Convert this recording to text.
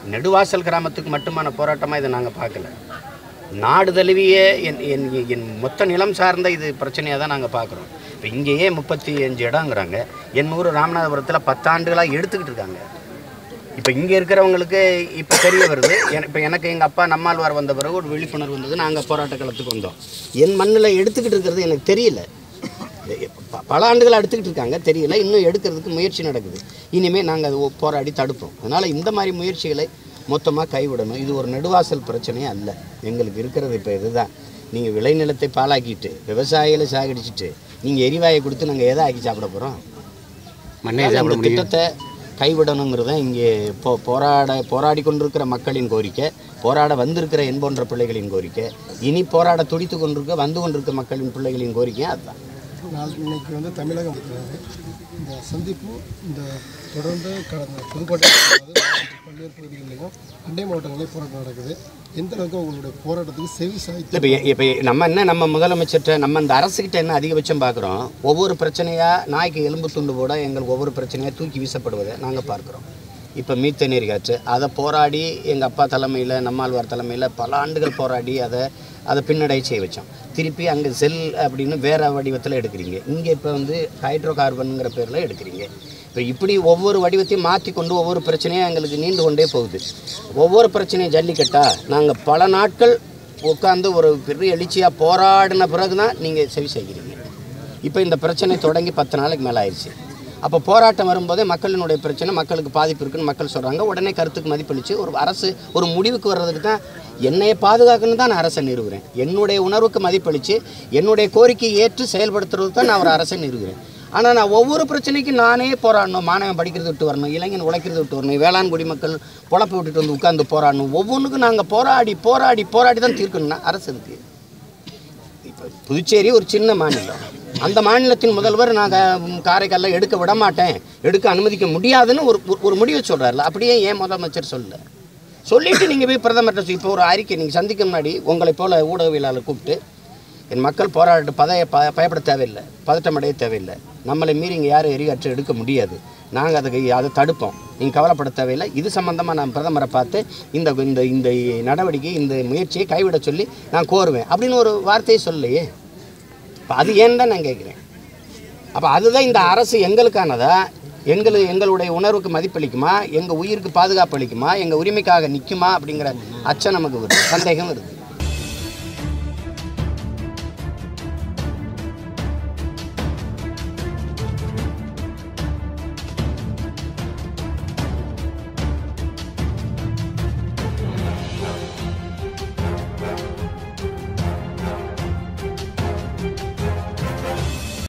நெடுவாசல் கிராமத்துக்கு மட்டுமான போராட்டமாக இதை நாங்கள் பார்க்கல நாடு தழுவிய என் என் என் மொத்த நிலம் சார்ந்த இது பிரச்சனையாக தான் நாங்கள் பார்க்குறோம் இப்போ இங்கேயே முப்பத்தி அஞ்சு இடங்கிறாங்க என் ஊர் ராமநாதபுரத்தில் பத்தாண்டுகளாக எடுத்துக்கிட்டு இருக்காங்க இப்போ இங்கே இருக்கிறவங்களுக்கு இப்போ தெரிய வருது இப்போ எனக்கு எங்கள் அப்பா நம்மாழ்வார் வந்த பிறகு ஒரு விழிப்புணர்வு வந்தது நாங்கள் போராட்ட களத்துக்கு வந்தோம் என் மண்ணில் எடுத்துக்கிட்டு இருக்கிறது எனக்கு தெரியல ப- பல ஆண்டுகளாக எடுத்துக்கிட்டு இருக்காங்க தெரியல இன்னும் எடுக்கிறதுக்கு முயற்சி நடக்குது இனிமேல் நாங்கள் அதை ஒ- போராடி தடுப்போம் அதனால் இந்த மாதிரி முயற்சிகளை மொத்தமாக கைவிடணும் இது ஒரு நெடுவாசல் பிரச்சனையே அல்ல எங்களுக்கு இருக்கிறது இப்போ இதுதான் நீங்கள் விளைநிலத்தை பாழாக்கிட்டு விவசாயிகளை சாகடிச்சிட்டு நீங்கள் எரிவாயை கொடுத்து நாங்கள் எதை ஆக்கி சாப்பிட போகிறோம் மண்ணை அதனால சாப்பிட இந்த முடியும் திட்டத்தை கைவிடணுங்கிறது தான் இங்கே போ போராட போராடி கொண்டிருக்கிற மக்களின் கோரிக்கை போராட வந்திருக்கிற என் போன்ற பிள்ளைகளின் கோரிக்கை இனி போராட துடித்து கொண்டிருக்க வந்து கொண்டிருக்க மக்களின் பிள்ளைகளின் கோரிக்கையும் அதுதான் நாள் இன்னைக்கு வந்து தமிழகம் இருக்கிறது இந்த சந்திப்பு இந்த தொடர்ந்து கடந்த புதுக்கோட்டை அதாவது பல்வேறு பகுதிகளிலும் அண்டை மாவட்டங்களிலும் போராட்டம் நடக்குது எந்த அளவுக்கு உங்களுடைய போராட்டத்துக்கு செவி சாய்த்து இல்லை இப்போ இப்போ நம்ம என்ன நம்ம முதலமைச்சர்கிட்ட நம்ம இந்த அரசுகிட்ட என்ன அதிகபட்சம் பார்க்குறோம் ஒவ்வொரு பிரச்சனையாக நாய்க்கு எலும்பு துண்டு போட எங்களுக்கு ஒவ்வொரு பிரச்சனையாக தூக்கி வீசப்படுவதை நாங்கள் பார்க்குறோம் இப்போ மீத்த நீர் காற்று அதை போராடி எங்கள் அப்பா தலைமையில் நம்மாழ்வார் தலைமையில் பல ஆண்டுகள் போராடி அதை அதை பின்னடை செய்ய வச்சோம் திருப்பி அங்கே செல் அப்படின்னு வேறு வடிவத்தில் எடுக்கிறீங்க இங்கே இப்போ வந்து ஹைட்ரோ கார்பனுங்கிற பேரில் எடுக்கிறீங்க இப்போ இப்படி ஒவ்வொரு வடிவத்தையும் மாற்றி கொண்டு ஒவ்வொரு பிரச்சனையும் எங்களுக்கு நீண்டு கொண்டே போகுது ஒவ்வொரு பிரச்சனையும் ஜல்லிக்கட்டா நாங்கள் பல நாட்கள் உட்காந்து ஒரு பெரிய எழுச்சியாக போராடின பிறகு தான் நீங்கள் செவி செய்கிறீங்க இப்போ இந்த பிரச்சனை தொடங்கி பத்து நாளைக்கு மேலே ஆயிடுச்சு அப்போ போராட்டம் வரும்போதே மக்களினுடைய பிரச்சனை மக்களுக்கு பாதிப்பு இருக்குன்னு மக்கள் சொல்கிறாங்க உடனே கருத்துக்கு மதிப்பளித்து ஒரு அரசு ஒரு முடிவுக்கு வர்றதுக்கு தான் என்னையை பாதுகாக்கணும்னு தான் நான் அரசை நிறுவுகிறேன் என்னுடைய உணர்வுக்கு மதிப்பளித்து என்னுடைய கோரிக்கையை ஏற்று செயல்படுத்துறது தான் நான் ஒரு அரசை நிறுவுகிறேன் ஆனால் நான் ஒவ்வொரு பிரச்சனைக்கும் நானே போராடணும் மாணவன் படிக்கிறது விட்டு வரணும் இளைஞன் உழைக்கிறது விட்டு வரணும் வேளாண் குடிமக்கள் பொழப்பை விட்டுட்டு வந்து உட்கார்ந்து போராடணும் ஒவ்வொன்றுக்கும் நாங்கள் போராடி போராடி போராடி தான் தீர்க்கணும்னா அரசு இருக்கு இப்போ புதுச்சேரி ஒரு சின்ன மாநிலம் அந்த மாநிலத்தின் முதல்வர் நாங்கள் காரைக்காலில் எடுக்க விட மாட்டேன் எடுக்க அனுமதிக்க முடியாதுன்னு ஒரு ஒரு- ஒரு முடிவை சொல்கிறாருல அப்படியே ஏன் முதலமைச்சர் சொல்லல சொல்லிட்டு நீங்கள் போய் பிரதமர்கிட்ட சொல்லி- இப்போ ஒரு அறிக்கை நீங்கள் சந்திக்க முன்னாடி உங்களை போல ஊடகவியலாளர் கூப்பிட்டு என் மக்கள் போராட்ட பதைய ப பயப்பட தேவையில்லை பதட்டமடைய தேவையில்லை நம்மளை மீறி இங்கே யாரும் எரிகாற்று எடுக்க முடியாது நாங்கள் அதுக்கு அதை தடுப்போம் நீங்கள் கவலைப்பட தேவையில்லை இது சம்மந்தமாக நான் பிரதமரை பார்த்து இந்த இந்த இந்த நடவடிக்கை இந்த முயற்சியை கைவிட சொல்லி நான் கோருவேன் அப்படின்னு ஒரு வார்த்தையை சொல்லலையே இப்போ அது ஏன்னு தான் நான் கேட்குறேன் அப்போ அதுதான் இந்த அரசு எங்களுக்கானதா எங்கள் எங்களுடைய உணர்வுக்கு மதிப்பளிக்குமா எங்கள் உயிருக்கு பாதுகாப்பு அளிக்குமா எங்கள் உரிமைக்காக நிற்குமா அப்படிங்கிற அச்சம் நமக்கு வருது சந்தேகம் வருது